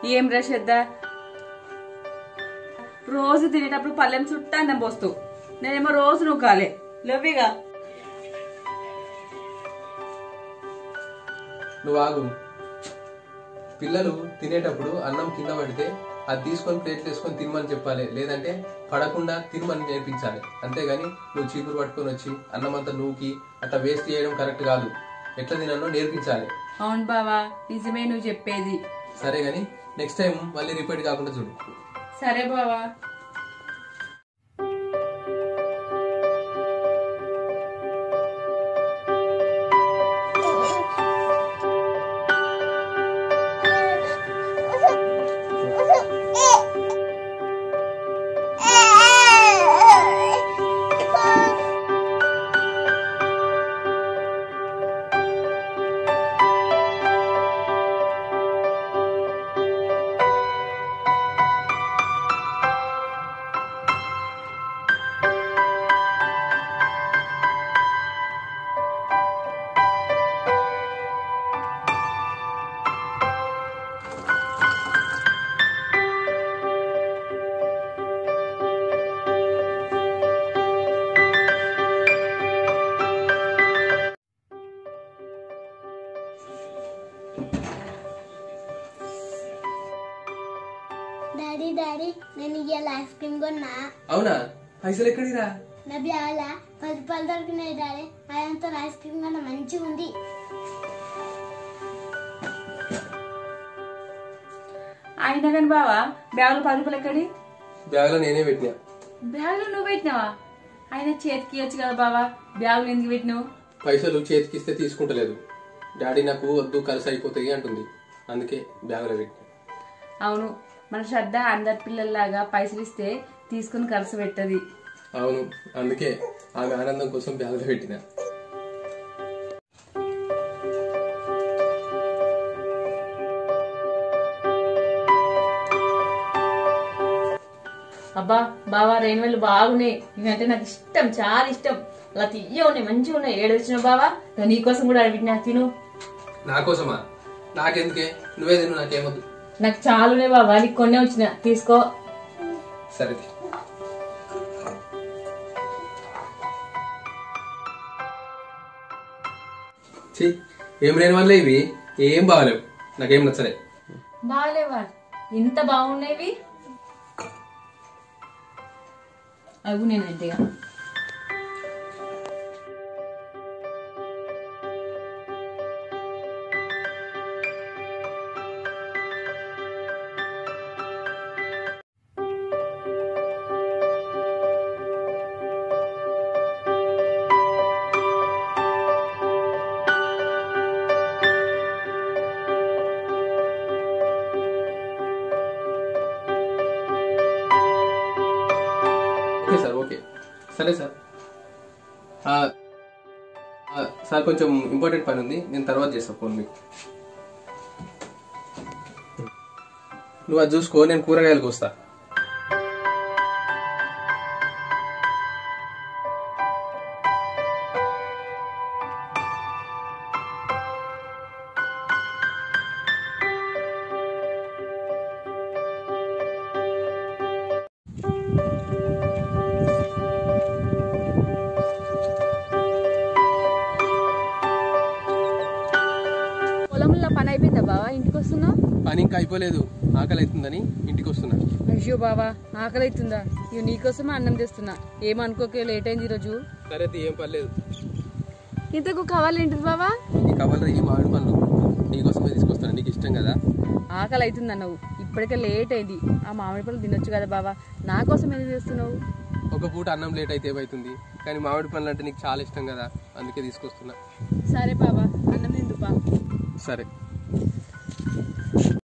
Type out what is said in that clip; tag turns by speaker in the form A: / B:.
A: ఏం రషద్దా రోజు తినేటప్పుడు పల్లెం చుట్టా అన్నం పోస్తూ నేనేమో రోజు నువ్వు కాలే లేవిగా
B: నువ్వు ఆగు పిల్లలు తినేటప్పుడు అన్నం కింద పడితే అది తీసుకొని ప్లేట్ తీసుకొని తినమని చెప్పాలి లేదంటే పడకుండా తినమని నేర్పించాలి అంతేగాని నువ్వు చీపురు పట్టుకొని వచ్చి అన్నం అంతా నూకి అట్లా వేస్ట్ చేయడం కరెక్ట్ కాదు ఎట్లా తినాలో నేర్పించాలి
A: అవును బావా నిజమే నువ్వు చెప్పేది
B: సరే గాని నెక్స్ట్ టైం మళ్ళీ రిపీట్ కాకుండా చూడు
A: సరే బావా
C: డాడీ డాడీ నేను ఇవాళ ఐస్ క్రీమ్ కొన్నా
B: అవునా పైసలు ఎక్కడిరా
C: నా బ్యాల పది రూపాయలు దొరికినాయి డాడీ అదంతా ఐస్ క్రీమ్ కన్నా మంచిగా ఉంది
A: అయినా కానీ బావా బ్యాగులు పది రూపాయలు ఎక్కడి
B: బ్యాగ్ లో నేనే పెట్టినా
A: బ్యాగులు నువ్వు పెట్టినావా ఆయన చేతికి ఇవ్వచ్చు కదా బావా బ్యాగులు ఎందుకు పెట్టినావు
B: పైసలు చేతికిస్తే తీసుకుంటలేదు డాడీ నాకు వద్దు కలిసి అయిపోతాయి అంటుంది అందుకే బ్యాగ్లో పెట్టినా
A: అవును మన శ్రద్ధ అందరి పిల్లల్లాగా పైసలు ఇస్తే తీసుకుని ఖర్చు పెట్టది
B: అవును అందుకే ఆమె ఆనందం కోసం బ్యాగ్లో పెట్టిన
A: అబ్బా బావా రేణువెళ్ళు బాగున్నాయి ఇవంటే నాకు ఇష్టం చాలా ఇష్టం అలా తీయ ఉన్నాయి మంచిగా ఉన్నాయి ఏడు వచ్చిన బావా ఇక నీకోసం కూడా అడిగినా తిను
B: నా కోసమా నాకెందుకే నువ్వే తిను నాకేమొద్దు
A: నాకు చాలునే బావా నీకు కొన్నే వచ్చిన తీసుకో
B: సరే ఛీ, ఏం లేని వల్ల ఇవి ఏం బాగాలేవు నాకేం నచ్చలే
A: బాగాలేవా ఇంత బాగున్నాయి అవు నేను అంతేగా
B: ఓకే సార్ ఓకే సరే సార్ ఆ, ఆ, సార్ కొంచెం ఇంపార్టెంట్ పని ఉంది నేను తర్వాత చేస్తా ఫోన్ మీకు నువ్వు అది చూసుకో నేను కూరగాయలకు వస్తా
A: పొలంలో పని అయిపోయిందా బావా ఇంటికి వస్తున్నావు
B: పని ఇంకా అయిపోలేదు ఆకలి అవుతుందని ఇంటికి వస్తున్నా
A: అయ్యో బావా ఆకలి అవుతుందా ఇక నీకోసమే అన్నం తెస్తున్నా ఏమనుకోకే లేట్ అయింది ఈరోజు
B: సరే తీ, ఏం పర్లేదు
A: ఇంతకు కావాలేంటిది బావా
B: ఈ కవర్లో ఈ మామిడి పళ్ళు నీకోసమే తీసుకొస్తాను నీకు ఇష్టం కదా
A: ఆకలి అవుతుంది అన్నావు ఇప్పటికే లేట్ అయింది ఆ మామిడి పళ్ళు తినొచ్చు కదా బావా నా కోసం ఎందుకు చేస్తున్నావు
B: ఒక పూట అన్నం లేట్ అయితే ఏమవుతుంది కానీ మామిడి పళ్ళు అంటే నీకు చాలా ఇష్టం కదా అందుకే తీసుకొస్తున్నా
A: సరే బావా అన్నం తిందుపా
B: సరే